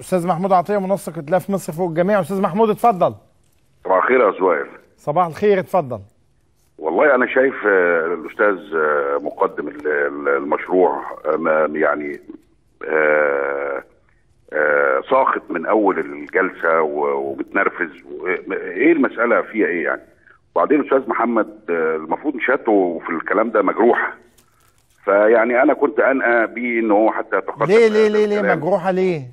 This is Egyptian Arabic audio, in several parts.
استاذ محمود عطيه منسق ائتلاف مصر فوق الجميع استاذ محمود اتفضل صباح الخير يا سؤال صباح الخير اتفضل والله انا شايف آه، الاستاذ آه، مقدم ال- ال- المشروع آه، ما- يعني آه، آه، ساخط من اول الجلسه و- ومتنرفز و- ايه المساله فيها ايه يعني وبعدين الاستاذ محمد آه، المفروض شهادته في الكلام ده مجروحه فيعني انا كنت انأى بيه ان هو حتى يتقدم ليه ليه بهذا ليه ليه الكلام. مجروحه ليه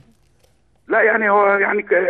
لا يعني هو يعني ك-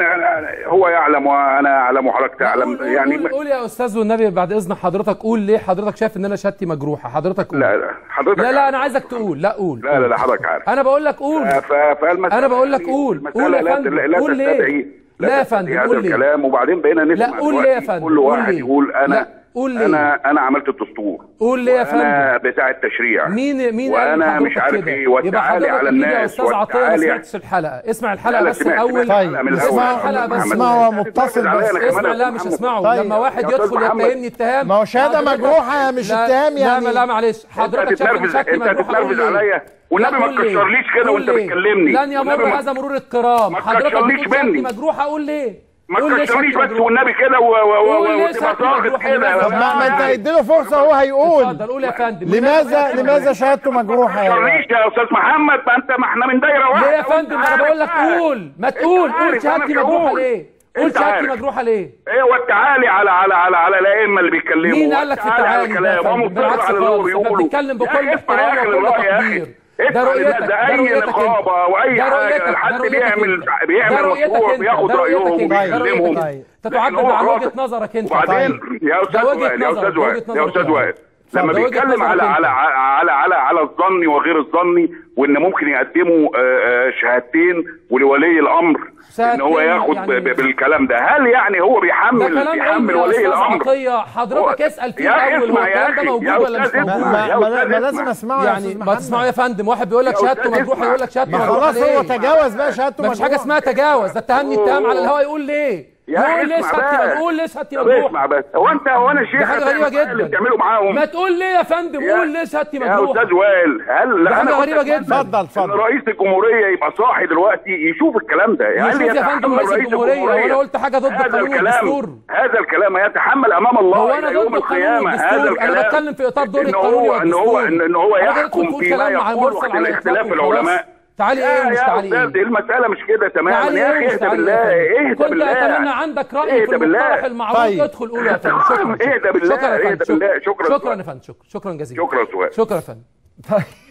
إن- هو يعلم وانا اعلم وحضرتك تعلم قول, قول, يعني قول, قول يا استاذ والنبي بعد اذن حضرتك قول ليه حضرتك شايف ان انا شهادتي مجروحه حضرتك قول لا لا حضرتك لا لا عارف. انا عايزك تقول لا قول لا لا لا حضرتك عارف انا بقول لك قول ف- فالمسألة انا بقول لك يعني قول المسألة قول يا لا فندم لا قول ليه تستدعي لا يا تستدعي فندم هذا قول ليه الكلام وبعدين بقينا نسمع لا، قول ليه يا دلوقتي فندم، كل قول واحد ليه. يقول انا لا، قول ليه. انا انا عملت الدستور قول ليه يا وانا بتاع التشريع مين مين قال وانا لحضرتك مش عارف كده؟ ايه يبقى والتعالي حضرتك على أكيد يا الناس استاذ عطيه ما والتعالي سمعتش الحلقه اسمع الحلقه لا، لا، بس سمعت- الاول سمعت طيب، من اسمعوا- الأول. الحلقة بس. اسمعوا هو محمد. متصل عليا بس أنا كمان اسمع يا لا أستاذ مش محمد. هسمعه طيب. لما واحد يا أستاذ يدخل محمد. يتهمني اتهام ما هو شهاده حضرتك- مجروحه مش لا، اتهام يعني لا لا معلش انت حضرتك شايف ان هتتنرفز شهادتي انت مجروحه قول هتتنرفز ليه؟ عليا والنبي لا، ما قول ليه؟ تكشرليش كده قول وانت ليه؟ بتكلمني لن والنبي يمر ما- هذا مرور الكرام ما حضرتك تكشرليش بتقول شهادتي مني. مجروحه قول ليه؟ ما قول ليه تكشرليش شهادتي بس مجروحة؟ والنبي كده و- و- و- قول ليه وتبقى شهادتي ساخط مجروحة؟ كده لماذا؟ طب ما, ما انت يعني. اديله فرصه هو هيقول اتفضل قول يا فندم لماذا لماذا شهادته مجروحه يا تكشرليش يا استاذ محمد ما انت ما احنا من دايره واحده ليه يا وانت فندم انا عارف بقول لك بقى. قول ما انت تقول عارف، قول شهادتي أنا مش مجروحه هقول. ليه قول انت شهادتي عارف. مجروحه ليه ايه والتعالي على على على على الائمه اللي بيتكلموا مين قال لك في والتعالي على التعالي ده يا الكلام فندم؟ هم بالعكس على اللي هو خالص، انت بيقولوا بتتكلم يا بكل اخي اسمع يا احترام اخي وكل الراي يا تقدير. اخي ده اسمع رؤيتك للناس، ده ده اي رؤيتك نقابه انت. واي ده حاجه رؤيتك- حد ده رؤيتك بيعمل انت. ده بيعمل رؤيتك مشروع انت. بياخد ده رؤيتك رايهم انت. ده وبيكلمهم رؤيتك طيب. تتعدد لكن هو عن وجهه خاطئ. نظرك انت وبعدين يا استاذ ده وجهة وائل يا نظرك، استاذ ده وائل وجهة يا نظرك استاذ انت. وائل لما ده وجهة بيتكلم على نظرك على انت. على على على الظني وغير الظني وان ممكن يقدموا آه، آه، شهادتين ولولي الامر ان هو شهادتين ياخد يعني- ب- ب- بالكلام ده هل يعني هو ده بيحمل كلام بيحمل علمي يا ولي استاذ الامر عطيه حضرتك هو- اسال فيه يا أخي الاول هو اسمع يا الكلام ده أخي، موجود يا ولا مش أستاذ ما, موجود اسمع. ما, يا ما, أستاذ ما لازم اسمع. اسمعه يا يعني استاذ ما محمد تسمعوا يا فندم واحد بيقول لك يا شهادته أستاذ مجروحه اسمع. يقول لك شهادته ما مجروحه خلاص هو ليه؟ تجاوز بقى شهادته ما فيش حاجه اسمها تجاوز ده اتهمني اتهام على الهواء يقول ليه؟ يا أخي يقول ليه اسمع شهادتي بقى. مجروحه قول ليه شهادتي طب اسمع مجروحه بس هو انت هو انا شيخ دي حاجه غريبه هتعمل اللي جدا بتعمله معاهم ما تقول ليه يا فندم يا- قول ليه شهادتي يا مجروحه استاذ وائل هل ده حاجة انا قلت غريبة لك جدا. اتفضل ان اتفضل رئيس الجمهوريه يبقى صاحي دلوقتي يشوف الكلام ده هل يشوف يا فندم يتحمل رئيس الجمهورية، وأنا قلت حاجة ضد هذا القانون الكلام والدستور. هذا الكلام يتحمل امام الله هو انا إلى يوم ضد القانون القيامه هذا والدستور انا الكلام بتكلم في اطار دور ان القانون هو ان هو والدستور ان هو حضرتك يحكم تقول فيما كلام مع يقول المرسل وقت على الاختلاف الإطلاق وخلاص. العلماء تعالي يا ايه ومش يا تعالي استاذ ايه المساله مش كده تماما تعالي يا ايه اخي ومش اهدى تعالي بالله ايه اهدى كنت بالله اتمنى عندك راي في اهدى بالله. المقترح المعروض طيب. ادخل قوله يا فندم شكرا اهدى بالله، شكرا يا اهدى فندم بالله. شكرا. شكرا يا فندم شكرا شكرا جزيلا شكرا سؤال شكرا يا فندم طيب